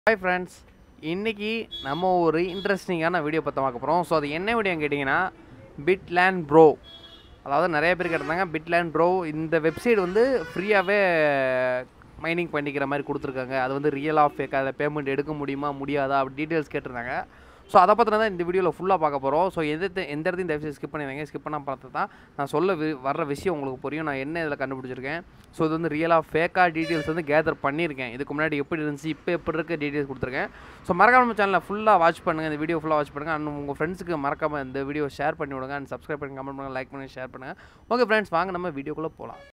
hi friends இன்னைக்கு நம்ம ஒரு இன்ட்ரெஸ்டிங்கான வீடியோ பற்றி பார்க்க போகிறோம் ஸோ அது என்ன வீடியோன்னு கேட்டிங்கன்னா பிட்லேண்ட் ப்ரோ அதாவது நிறைய பேர் கேட்டிருந்தாங்க பிட்லேண்ட் ப்ரோ இந்த வெப்சைட் வந்து ஃப்ரீயாகவே மைனிங் பண்ணிக்கிற மாதிரி கொடுத்துருக்காங்க அது வந்து ரியல் ஆஃப் ஃபேக் அதை பேமெண்ட் எடுக்க முடியுமா முடியாதா அப்படி டீட்டெயில்ஸ் கேட்டிருந்தாங்க ஸோ அதை பற்றின தான் இந்த வீடியோவில் ஃபுல்லாக பார்க்க போகிறோம் ஸோ எந்த எந்த இடத்தையும் தயவுசெய்து ஸ்கிப் பண்ணிடுங்க ஸ்கிப் பண்ணால் பார்த்து தான் நான் சொல்ல வி- வர்ற விஷயம் உங்களுக்கு புரியும் நான் என்ன இதில் கண்டுபிடிச்சிருக்கேன் ஸோ இது வந்து ரியலாக ஃபேக்காக டீட்டெயில்ஸ் வந்து கேதர் பண்ணியிருக்கேன் இதுக்கு முன்னாடி எப்படி இருந்துச்சு இப்போ எப்படி இருக்க டீட்டெயில்ஸ் கொடுத்துருக்கேன் ஸோ மறக்காம நம்ம சேனலை ஃபுல்லாக வாட்ச் பண்ணுங்கள் இந்த வீடியோ ஃபுல்லாக வாட்ச் பண்ணுங்கள் அண்ட் உங்கள் ஃப்ரெண்ட்ஸுக்கு மறக்காமல் இந்த வீடியோ ஷேர் பண்ணி விடுங்க அண்ட் சப்ஸ்கிரைப் பண்ணி கமெண்ட் பண்ணுங்கள் லைக் பண்ணி ஷேர் பண்ணுங்கள் ஓகே ஃப்ரெண்ட்ஸ் வாங்க நம்ம வீடியோக்குள்ளே போகலாம்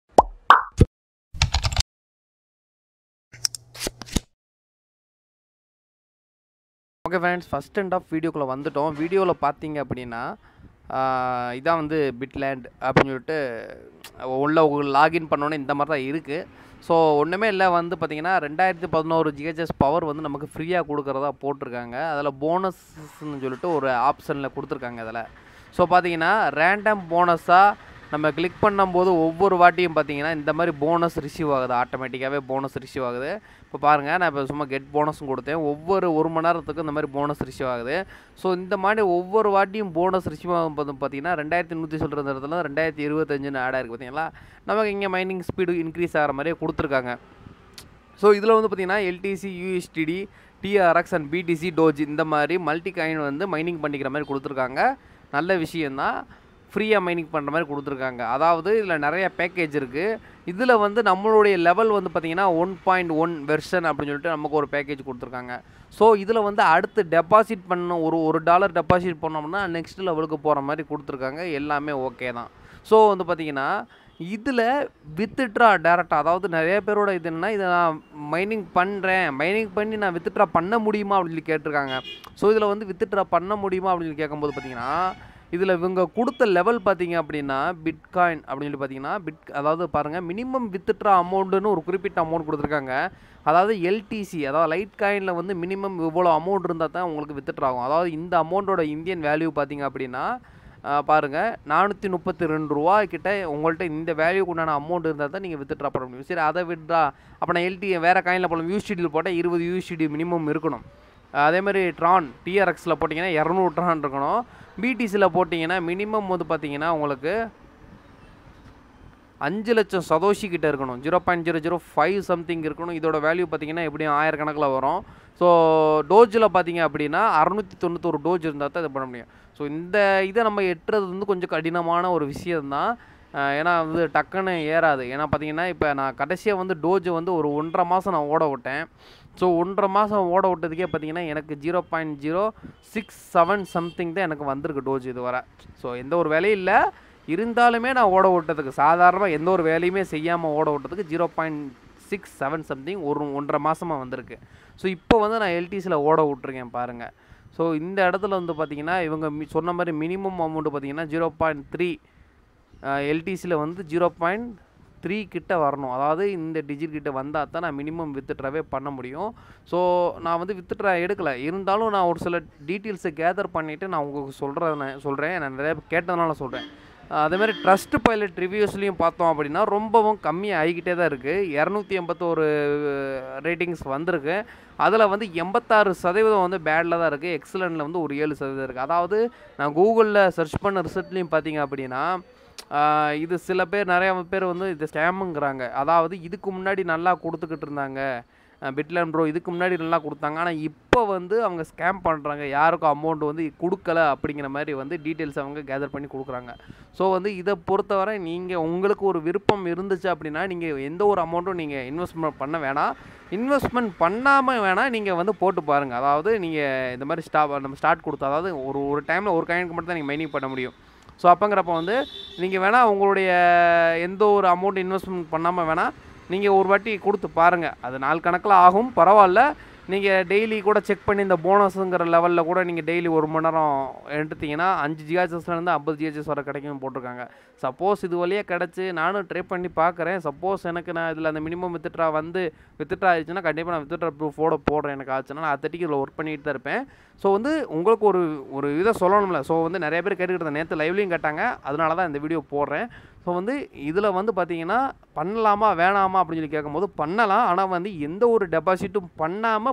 okay friends first and of வீடியோக்குள்ளே வந்துட்டோம் வீடியோவில் பார்த்தீங்க அப்படின்னா ஆஹ் இதான் வந்து பிட்லேண்ட் அப்படின்னு சொல்லிட்டு உள்ள லாகின் பண்ணோன்னே இந்த மாதிரி தான் இருக்குது ஸோ ஒன்றுமே இல்லை வந்து பார்த்தீங்கன்னா ரெண்டாயிரத்தி பதினோரு ஜிஹெச்எஸ் பவர் வந்து நமக்கு ஃப்ரீயாக கொடுக்குறதா போட்டிருக்காங்க அதில் போனஸ்ன்னு சொல்லிட்டு ஒரு ஆப்ஷனில் கொடுத்துருக்காங்க அதில் ஸோ பார்த்தீங்கன்னா ரேண்டம் போனஸாக நம்ம கிளிக் பண்ணும்போது ஒவ்வொரு வாட்டியும் பார்த்தீங்கன்னா இந்த மாதிரி போனஸ் ரிசீவ் ஆகுது ஆட்டோமேட்டிக்காகவே போனஸ் ரிசீவ் ஆகுது இப்போ பாருங்கள் நான் இப்போ சும்மா கெட் போனஸும் கொடுத்தேன் ஒவ்வொரு ஒரு மணி நேரத்துக்கும் இந்த மாதிரி போனஸ் ரிசீவ் ஆகுது ஸோ இந்த மாதிரி ஒவ்வொரு வாட்டியும் போனஸ் ரிசீவ் ஆகும்போது பார்த்தீங்கன்னா ரெண்டாயிரத்தி நூற்றி சொல்கிற இடத்துல ரெண்டாயிரத்தி இருபத்தஞ்சுன்னு ஆட் ஆயிருக்கு பார்த்தீங்களா நமக்கு இங்கே மைனிங் ஸ்பீடு இன்க்ரீஸ் ஆகிற மாதிரியே கொடுத்துருக்காங்க ஸோ இதில் வந்து பார்த்தீங்கன்னா LTC USDT TRX and BTC doge இந்த மாதிரி மல்டி காயின் வந்து மைனிங் பண்ணிக்கிற மாதிரி கொடுத்துருக்காங்க நல்ல விஷயந்தான் ஃப்ரீயாக மைனிங் பண்ணுற மாதிரி கொடுத்துருக்காங்க அதாவது இதில் நிறைய பேக்கேஜ் இருக்குது இதில் வந்து நம்மளுடைய லெவல் வந்து பார்த்திங்கன்னா ஒன் பாயிண்ட் ஒன் வெர்ஷன் அப்படின்னு சொல்லிட்டு நமக்கு ஒரு பேக்கேஜ் கொடுத்துருக்காங்க ஸோ இதில் வந்து அடுத்து டெபாசிட் பண்ண ஒரு ஒரு டாலர் டெபாசிட் பண்ணோம்னா நெக்ஸ்ட் லெவலுக்கு போகிற மாதிரி கொடுத்துருக்காங்க எல்லாமே ஓகே தான் ஸோ வந்து பார்த்திங்கன்னா இதில் வித்துட்ரா டேரெக்டாக அதாவது நிறைய பேரோட இது என்னன்னா இதை நான் மைனிங் பண்ணுறேன் மைனிங் பண்ணி நான் வித்துட்ரா பண்ண முடியுமா அப்படின்னு சொல்லி கேட்டிருக்காங்க ஸோ இதில் வந்து வித்துட்ரா பண்ண முடியுமா அப்படின்னு சொல்லி கேட்கும்போது பார்த்தீங்கன்னா இதில் இவங்க கொடுத்த லெவல் பார்த்தீங்க அப்படின்னா பிட்காயின் அப்படின்னு சொல்லி பார்த்தீங்கன்னா பிட் அதாவது பாருங்கள் மினிமம் வித்துட்ரா அமௌண்ட்டுன்னு ஒரு குறிப்பிட்ட அமௌண்ட் கொடுத்துருக்காங்க அதாவது எல்டிசி அதாவது லைட் காயினில் வந்து மினிமம் இவ்வளோ அமௌண்ட் இருந்தால் தான் உங்களுக்கு வித்துட்ரா ஆகும் அதாவது இந்த அமௌண்ட்டோட இந்தியன் வேல்யூ பார்த்தீங்க அப்படின்னா ஆஹ் பாருங்க நானூற்றி முப்பத்தி ரெண்டு ரூபா கிட்ட உங்கள்கிட்ட இந்த வேல்யூக்கு உண்டான அமௌண்ட் இருந்தால் தான் நீங்கள் வித்ட்ரா பண்ண முடியும் சரி அதை விட்ரா அப்போ நான் எல்டி வேறு காயினில் போகலாம் யூஸ்டிடியில் போட்டால் இருபது யூஸ்டிடி மினிமம் இருக்கணும் ஆஹ் அதே மாதிரி ட்ரான் டிஆர்எக்ஸில் போட்டிங்கன்னா இரநூறு ட்ரான் இருக்கணும் பிடிசியில் போட்டிங்கன்னா மினிமம் வந்து பார்த்தீங்கன்னா உங்களுக்கு அஞ்சு லட்சம் சதோஷி கிட்ட இருக்கணும் zero point zero zero five something இருக்கணும் இதோட வேல்யூ பார்த்தீங்கன்னா எப்படியும் ஆயிரக்கணக்கில் வரும் ஸோ டோஜில் பார்த்தீங்க அப்படின்னா அறநூற்றி தொண்ணூத்தொரு டோஜ் இருந்தால் தான் இது பண்ண முடியும் ஸோ இந்த இதை நம்ம எட்டுறது வந்து கொஞ்சம் கடினமான ஒரு விஷயம்தான் அஹ் ஏன்னா வந்து டக்குன்னு ஏறாது ஏன்னா பார்த்தீங்கன்னா இப்போ நான் கடைசியாக வந்து டோஜ் வந்து ஒரு ஒன்றரை மாதம் நான் ஓட விட்டேன் ஸோ ஒன்றரை மாதம் ஓட விட்டதுக்கே பார்த்தீங்கன்னா எனக்கு zero point zero six seven something தான் எனக்கு வந்திருக்கு டோஜ் இது வர ஸோ எந்த ஒரு வேலையும் இல்லை இருந்தாலுமே நான் ஓட விட்டதுக்கு சாதாரணமாக எந்த ஒரு வேலையுமே செய்யாமல் ஓட விட்டதுக்கு zero point six seven something ஒரு ஒன்றரை மாதமாக வந்திருக்கு ஸோ இப்போ வந்து நான் எல்டிசியில் ஓட விட்ருக்கேன் பாருங்கள் ஸோ இந்த இடத்துல வந்து பார்த்தீங்கன்னா இவங்க மி- சொன்ன மாதிரி மினிமம் அமௌண்ட்டு பார்த்தீங்கன்னா ஜீரோ பாயிண்ட் த்ரீ எல்டிசியில் வந்து ஜீரோ பாயிண்ட் த்ரீ கிட்ட வரணும் அதாவது இந்த டிஜிட் கிட்ட வந்தால் தான் நான் மினிமம் வித்துட்ராவே பண்ண முடியும் ஸோ நான் வந்து வித்துட்ரா எடுக்கலை இருந்தாலும் நான் ஒரு சில டீட்டெயில்ஸை கேதர் பண்ணிவிட்டு நான் உங்களுக்கு சொல்கிறேன் சொல்கிறேன் நான் நிறைய கேட்டதுனால சொல்கிறேன் அதேமாதிரி ட்ரஸ்ட் பைலட் ரிவ்யூஸ்லையும் பார்த்தோம் அப்படின்னா ரொம்பவும் கம்மியாக ஆகிக்கிட்டே தான் இருக்குது இரநூத்தி எண்பத்தோரு ரேட்டிங்ஸ் வந்திருக்கு அதில் வந்து எண்பத்தாறு சதவீதம் வந்து பேடில் தான் இருக்குது எக்ஸலண்டில் வந்து ஒரு ஏழு சதவீதம் இருக்குது அதாவது நான் கூகுளில் சர்ச் பண்ண ரிசல்ட்லையும் பார்த்தீங்க அப்படின்னா ஆஹ் இது சில பேர் நிறைய பேர் வந்து இது ஸ்கேமுங்கிறாங்க அதாவது இதுக்கு முன்னாடி நல்லா கொடுத்துக்கிட்டு இருந்தாங்க பிட்லேண்ட் ப்ரோ இதுக்கு முன்னாடி நல்லா கொடுத்தாங்க ஆனால் இப்போ வந்து அவங்க ஸ்கேம் பண்ணுறாங்க யாருக்கும் அமௌண்ட் வந்து கொடுக்கல அப்படிங்கிற மாதிரி வந்து டீட்டெயில்ஸ் அவங்க கேதர் பண்ணி கொடுக்குறாங்க ஸோ வந்து இதை பொறுத்தவரை நீங்கள் உங்களுக்கு ஒரு விருப்பம் இருந்துச்சு அப்படின்னா நீங்கள் எந்த ஒரு அமௌண்ட்டும் நீங்கள் இன்வெஸ்ட்மெண்ட் பண்ண வேணாம் இன்வெஸ்ட்மெண்ட் பண்ணாமல் வேணால் நீங்கள் வந்து போட்டு பாருங்கள் அதாவது நீங்கள் இந்த மாதிரி ஸ்டா நம்ம ஸ்டார்ட் கொடுத்தா அதாவது ஒரு ஒரு டைமில் ஒரு காயினுக்கு மட்டும் தான் நீங்கள் மைனிங் பண்ண முடியும் ஸோ அப்போங்கிறப்ப வந்து நீங்கள் வேணால் உங்களுடைய எந்த ஒரு அமௌண்ட் இன்வெஸ்ட்மெண்ட் பண்ணாமல் வேணால் நீங்கள் ஒரு வாட்டி கொடுத்து பாருங்கள் அது நாள் கணக்கில் ஆகும் பரவாயில்ல நீங்கள் டெய்லி கூட செக் பண்ணி இந்த போனஸுங்கிற லெவலில் கூட நீங்கள் டெய்லி ஒரு மணி நேரம் எடுத்தீங்கன்னா அஞ்சு ஜிஹெச்எஸ்லேருந்து ஐம்பது ஜிஹெச்எஸ் வர கிடைக்கும் போட்டிருக்காங்க சப்போஸ் இது வழியாக கிடச்சி நானும் ட்ரை பண்ணி பார்க்குறேன் சப்போஸ் எனக்கு நான் இதில் அந்த மினிமம் வித்துட்ரா வந்து வித்துட்ரா ஆயிடுச்சுன்னா கண்டிப்பாக நான் வித்துட்ரா ப்ரூஃபோட போடுறேன் எனக்கு ஆச்சுன்னா நான் அத்தட்டிக்கு இதில் ஒர்க் பண்ணிட்டு தான் இருப்பேன் ஸோ வந்து உங்களுக்கு ஒரு ஒரு இதை சொல்லணும்ல ஸோ வந்து நிறைய பேர் கேட்டுக்கிட்டு நேற்று லைவ்லையும் கேட்டாங்க அதனால தான் இந்த வீடியோ போடுறேன் ஸோ வந்து இதில் வந்து பார்த்தீங்கன்னா பண்ணலாமா வேணாமா அப்படின்னு சொல்லி கேட்கும்போது பண்ணலாம் ஆனால் வந்து எந்த ஒரு டெபாசிட்டும் பண்ணாமல்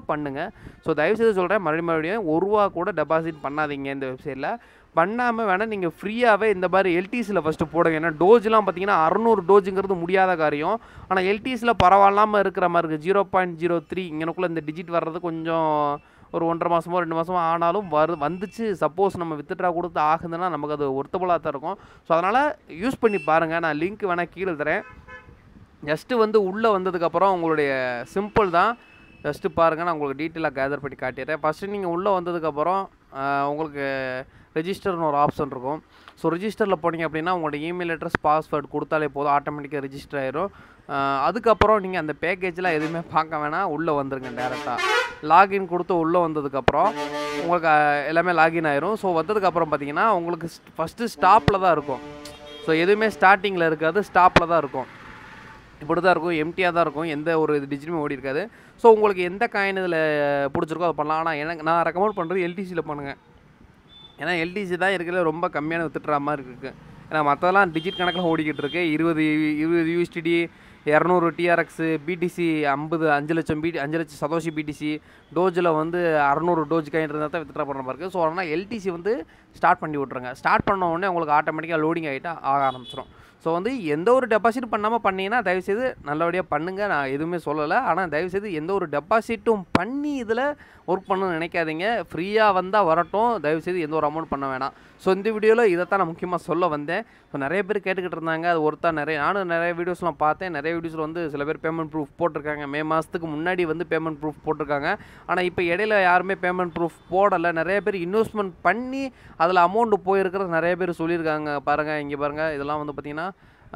பண்ணுங்கள் ஸோ தயவுசெய்து சொல்கிறேன் மறுபடியும் மறுபடியும் ஒரு ரூபா கூட டெபாசிட் பண்ணாதீங்க இந்த வெப்சைட்டில் பண்ணாமல் வேணால் நீங்கள் ஃப்ரீயாகவே இந்த மாதிரி எல்டிசியில் ஃபஸ்ட்டு போடுங்க ஏன்னா டோஜ்லாம் பார்த்தீங்கன்னா அறநூறு டோஜுங்கிறது முடியாத காரியம் ஆனால் எல்டிசியில் பரவாயில்லாமல் இருக்கிற மாதிரி இருக்குது ஜீரோ பாயிண்ட் ஜீரோ த்ரீ இங்கனக்குள்ளே இந்த டிஜிட் வர்றது கொஞ்சம் ஒரு ஒன்றரை மாதமோ ரெண்டு மாதமோ ஆனாலும் வரு வந்துச்சு சப்போஸ் நம்ம வித்துட்ரா கொடுத்து ஆகுதுன்னா நமக்கு அது ஒர்த்தபுளாக தான் இருக்கும் ஸோ அதனால் யூஸ் பண்ணி பாருங்கள் நான் லிங்க் வேணால் கீழே தரேன் ஜஸ்ட்டு வந்து உள்ளே வந்ததுக்கப்புறம் உங்களுடைய சிம்பிள் தான் ஜஸ்ட்டு பாருங்கள் நான் உங்களுக்கு டீட்டெயிலாக கேதர் பண்ணி காட்டிடுறேன் ஃபஸ்ட்டு நீங்கள் உள்ளே வந்ததுக்கப்புறம் ஆஹ், உங்களுக்கு ரெஜிஸ்டர்னு ஒரு ஆப்ஷன் இருக்கும் ஸோ ரிஜிஸ்டரில் போனீங்க அப்படின்னா உங்களோட இமெயில் அட்ரஸ் பாஸ்வேர்டு கொடுத்தாலே போதும் ஆட்டோமேட்டிக்காக ரெஜிஸ்டர் ஆயிரும் ஆஹ், அதுக்கப்புறம் நீங்கள் அந்த பேக்கேஜ்லாம் எதுவுமே பார்க்க வேணாம் உள்ளே வந்துருங்க டேரெக்டாக லாகின் கொடுத்து உள்ளே வந்ததுக்கப்புறம் உங்களுக்கு ஆஹ், எல்லாமே லாகின் ஆயிரும் ஸோ வந்ததுக்கப்புறம் பார்த்தீங்கன்னா உங்களுக்கு ஃபஸ்ட்டு ஸ்டாப்பில் தான் இருக்கும் ஸோ எதுவுமே ஸ்டார்டிங்கில் இருக்காது ஸ்டாப்பில் தான் இருக்கும் இப்படி தான் இருக்கும் எம்டியாக தான் இருக்கும் எந்த ஒரு டிஜிட்டுமே ஓடி இருக்காது ஸோ உங்களுக்கு எந்த காயின் இதில் பிடிச்சிருக்கோ அதை பண்ணலாம் ஆனால் எனக்கு நான் ரெக்கமெண்ட் பண்ணுறது எல்டிசியில் பண்ணுங்கள் ஏன்னா எல்டிசி தான் இருக்கிறதுல ரொம்ப கம்மியான வித்துட்டுற மாதிரி இருக்குது ஏன்னா மற்றதெல்லாம் டிஜிட் கணக்கில் ஓடிக்கிட்டு இருக்கு இருபது இருபது யூஎஸ்டிடி இரநூறு டிஆர்எக்ஸு பிடிசி ஐம்பது அஞ்சு லட்சம் பி அஞ்சு லட்சம் சதோஷி பிடிசி டோஜில் வந்து அறநூறு டோஜ் காயின் இருந்தால் தான் வித்ட்ரா பண்ணுற மாதிரி இருக்குது ஸோ அதனால் எல்டிசி வந்து ஸ்டார்ட் பண்ணி விட்ருங்க ஸ்டார்ட் பண்ண உடனே உங்களுக்கு ஆட்டோமேட்டிக்காக லோடிங் ஆகிட்டு ஆக ஆரம்பிச்சிடும் ஸோ வந்து எந்த ஒரு டெபாசிட் பண்ணாமல் பண்ணீங்கன்னா தயவுசெய்து நல்லபடியாக பண்ணுங்கள் நான் எதுவுமே சொல்லலை ஆனால் தயவுசெய்து எந்த ஒரு டெபாசிட்டும் பண்ணி இதில் ஒர்க் பண்ணணும்னு நினைக்காதீங்க ஃப்ரீயாக வந்தால் வரட்டும் தயவுசெய்து எந்த ஒரு அமௌண்ட் பண்ண வேணாம் ஸோ இந்த வீடியோவில் இதைத்தான் நான் முக்கியமாக சொல்ல வந்தேன் ஸோ நிறைய பேர் கேட்டுக்கிட்டு இருந்தாங்க அது ஒருத்தா நிறைய நானும் நிறைய வீடியோஸ்லாம் பார்த்தேன் நிறைய வீடியோஸில் வந்து சில பேர் பேமெண்ட் ப்ரூஃப் போட்டிருக்காங்க மே மாதத்துக்கு முன்னாடி வந்து பேமெண்ட் ப்ரூஃப் போட்டிருக்காங்க ஆனால் இப்போ இடையில யாருமே பேமெண்ட் ப்ரூஃப் போடலை நிறைய பேர் இன்வெஸ்ட்மெண்ட் பண்ணி அதில் அமௌண்ட் போயிருக்கிறது நிறைய பேர் சொல்லியிருக்காங்க பாருங்கள் இங்கே பாருங்கள் இதெல்லாம் வந்து பார்த்தீங்கன்னா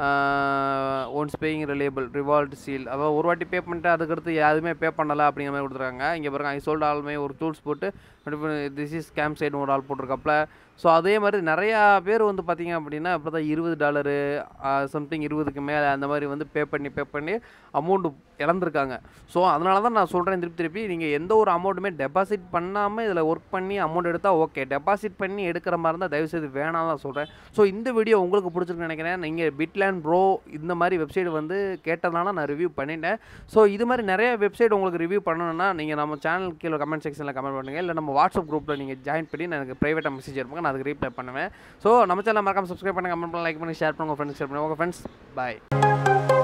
ஒன்ஸ் பேயிங் ரிலேபிள் ரிவால்ட் சீல் அதாவது ஒரு வாட்டி பே பண்ணிட்டு அதுக்கடுத்து யாருமே பே பண்ணலை அப்படிங்கிற மாதிரி கொடுத்துருக்காங்க இங்கே பாருங்க ஐ சோல்ட் ஆல்மே ஒரு டூல்ஸ் போட்டு திஸ் இஸ் கேம் சைடுன்னு ஒரு ஆள் போட்டிருக்காப்புல ஸோ அதே மாதிரி நிறையா பேர் வந்து பார்த்தீங்க அப்படின்னா இப்போ தான் இருபது டாலரு சம்திங் இருபதுக்கு மேலே அந்த மாதிரி வந்து பே பண்ணி பே பண்ணி அமௌண்ட்டு இழந்திருக்காங்க ஸோ அதனால தான் நான் சொல்கிறேன் திருப்பி திருப்பி நீங்கள் எந்த ஒரு அமௌண்ட்டுமே டெபாசிட் பண்ணாமல் இதில் ஒர்க் பண்ணி அமௌண்ட் எடுத்தால் ஓகே டெபாசிட் பண்ணி எடுக்கிற மாதிரி இருந்தால் தயவுசெய்து வேணாம் தான் சொல்கிறேன் ஸோ இந்த வீடியோ உங்களுக்கு பிடிச்சிருக்குன்னு நினைக்கிறேன் நீங்கள் பிட்லேண்ட் ப்ரோ இந்த மாதிரி வெப்சைட் வந்து கேட்டதுனால நான் ரிவ்யூ பண்ணிட்டேன் ஸோ இது மாதிரி நிறைய வெப்சைட் உங்களுக்கு ரிவ்யூ பண்ணணும்னா நீங்கள் நம்ம சேனல் கீழே கமெண்ட் செக்ஷனில் கமெண்ட் பண்ணுங்கள் இல்லை நம்ம வாட்ஸ்அப் குரூப்பில் நீங்கள் ஜாயின் பண்ணி எனக்கு ப்ரைவேட்டாக மெசேஜ் இருப்பாங்க நான் அதுக்கு ரீப்ளை பண்ணுவேன் ஸோ நம்ம சேனல் மறக்காம சப்ஸ்கிரைப் பண்ணுங்க கமெண்ட் பண்ணி லைக் பண்ணி ஷேர் பண்ணுங்க உங்கள் ஃப்ரெண்ட்ஸ் ஷேர் பண்ணுங்க உங்கள் ஃப்ரெண்ட்ஸ் பாய்